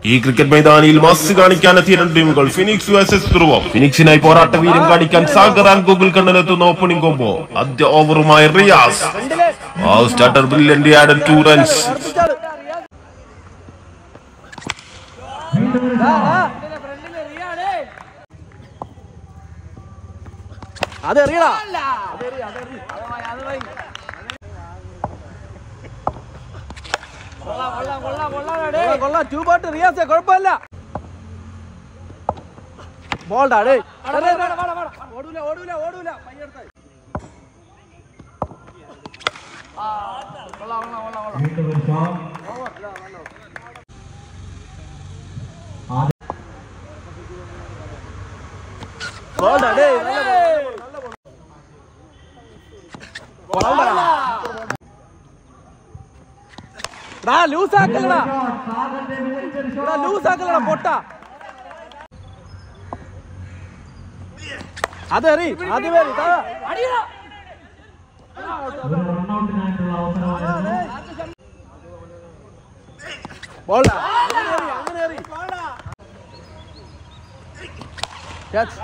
ഈ ക്രിക്കറ്റ് മൈതാനിയിൽ മാസ് കാണിക്കാനെത്തിയ രണ്ട് ടീമുകൾ ഫിനിക്സ് വേഴ്സസ് ധ്രുവം ഫിനിക്സിനായി പോരാട്ട വീര്യം കാണിക്കാൻ സാഗർ ആൻഡ് ഗൂഗിൾ കണ്ണിലെത്തുന്ന ഓപ്പണിംഗ് കോമ്പോ ആദ്യ ഓവറുമായി റിയാസ് സ്റ്റാർട്ടർ ബ്രില്യന്റ് ആഡൻ ടു റൺസ് അത് എറിയടാ കൊള്ളാം, കൊള്ളാം ടൂ ബോട്ട് റിയാസെ കുഴപ്പമില്ല ബോൾഡാ ഡേ ഓടൂല ഓടൂല ഓടൂല പയ്യെടുത്ത ബോൾഡാ ഡേ ലൂസ് ആക്കലടാ ലൂസ് ആക്കലടാ പൊട്ട അത് എറി അത് വേറി ബോൾ അങ്ങനെ എറി ക്യാച്ച്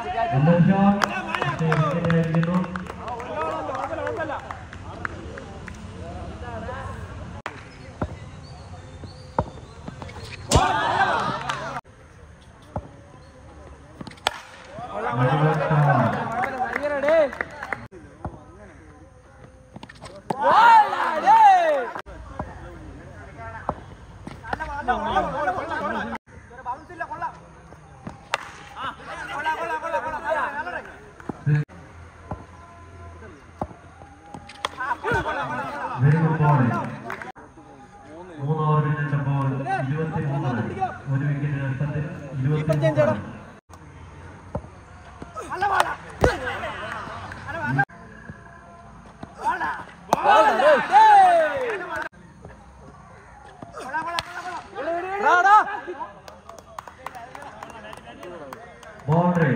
വെരി ഗുഡ് ബോളിംഗ് മൂന്ന് ഓവർ പിന്നിട്ട ബോൾ ഇരുപത്തി മൂന്ന് റൺ ഒരു വിക്കറ്റ് നഷ്ടത്തിൽ ഇരുപത്തി മൂന്ന് റൺ ബൗണ്ടറി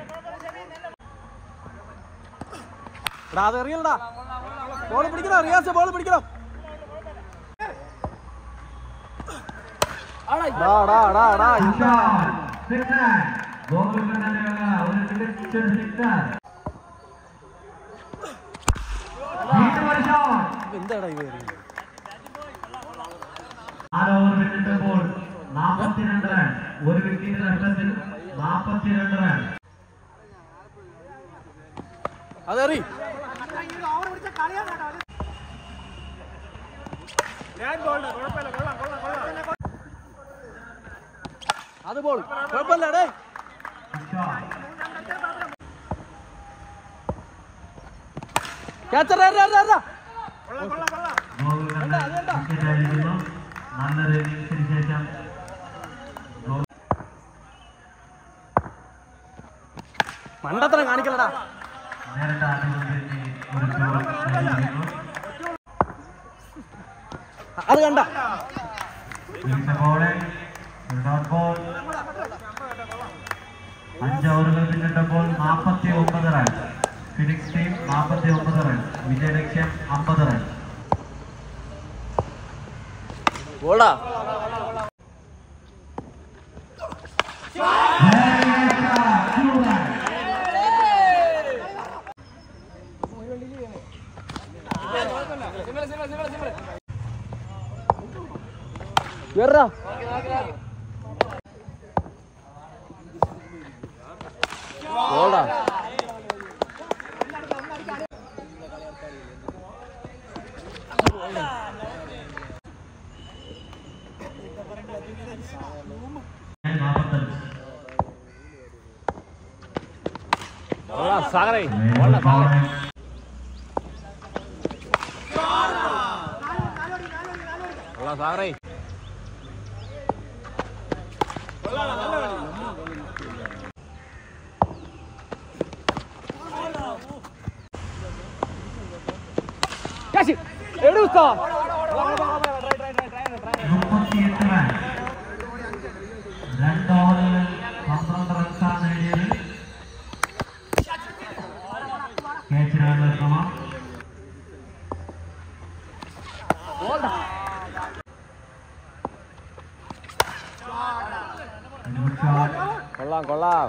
അത് എറിയലടാ ബോൾ പിടിക്കണം റിയാസ് ബോൾ പിടിക്കണം ഡാ, ഡാ, ഡാ, ഡാ. സിക്സർ ഗോകുൽ കണ്ണന്റെ വക ഒരു മികച്ച സിക്സർ വീണ്ടും ഒരു ഷോട്ട് എന്താടാ ഇവ എറിയുന്നത്? നാല് ഓവർ പിന്നിട്ടപ്പോൾ നാൽപ്പത്തിരണ്ട് റൺ ഒരു വിക്കറ്റ് നഷ്ടത്തിൽ നാൽപ്പത്തിരണ്ട് റൺ അതെറി അത് ബോൾ കുഴപ്പമില്ല ഡേ ക്യാച്ചർ ഗോകുൽ കണ്ണൻ വിക്കറ്റ് അടിക്കുന്നു നല്ലൊരു ഇന്നിംഗ്സിന് ശേഷം ഗോ- മണ്ടത്തരം കാണിക്കലടാ നേരിട്ട് ആട്ടുകൊണ്ടിരിക്കെ ഒരു ഷോട്ട് നൽകിയിരുന്നു അത് കണ്ട വീണ്ടും ബോളിംഗ് ഒരു ഡോട്ട് ബോൾ അഞ്ച് ഓവറുകൾ പിന്നിട്ടപ്പോൾ നാൽപ്പത്തി ഒമ്പത് റൺ ഫിനിക്സ് ടീം നാൽപ്പത്തി ഒമ്പത് റൺ വിജയലക്ഷ്യം അമ്പത് റൺ ബോളാ എറാ ബോളാ നാൽപ്പത്തഞ്ച് ബോളാ സാഗറേ വീണ്ടും ബോളിംഗ് ബോളാ സാഗറേ ക്യാച്ച് എടുത്തോ മുപ്പത്തിയെട്ട് റൺ രണ്ട് ഓവറുകളിൽ പന്ത്രണ്ട് റൺസാണ് നേടിയത് ക്യാച്ചിനാണ് ശ്രമം Good shot. കൊള്ളാം കൊള്ളാം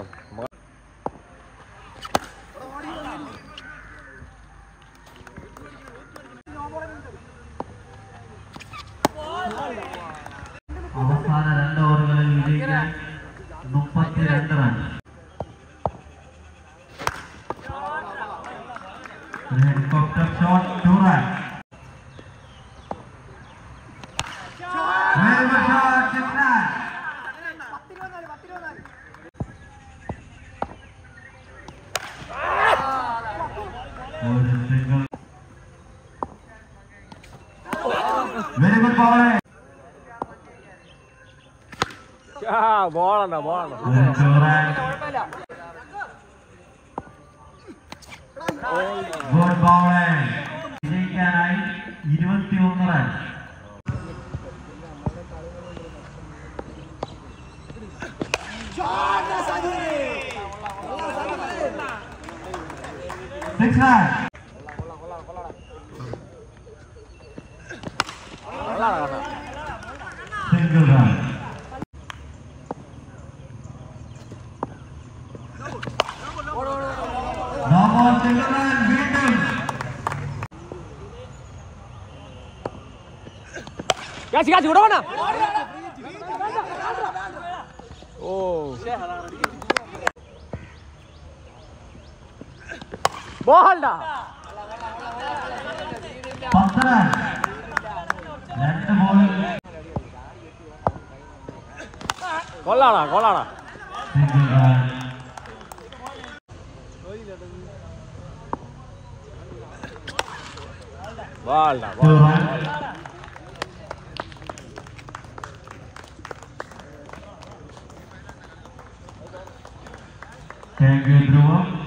അവസാന രണ്ട് ഓവറുകളിൽ വിജയിക്കാൻ മുപ്പത്തിരണ്ട് run helicopter shot two run Very good shot, six run. ഒരു സിംഗിൾ വെരി ഗുഡ് ബോളിംഗ് ബോളണ്ട ബോളണ്ട ഗുഡ് ബോളിംഗ് വിജയിക്കാനായി ഇരുപത്തിയൊന്ന് run six run single run no more single run വീണ്ടും കാച്ചി കാച്ചി ഇവിടെ വേണ ഓ ബോളണ്ട പത്ത് റൺ രണ്ട് ബോളിൽ കൊള്ളാടാ കൊള്ളാടാ സിംഗിൾ റൺ ബോളണ്ട ടു റൺ താങ്ക് യു ധ്രുവം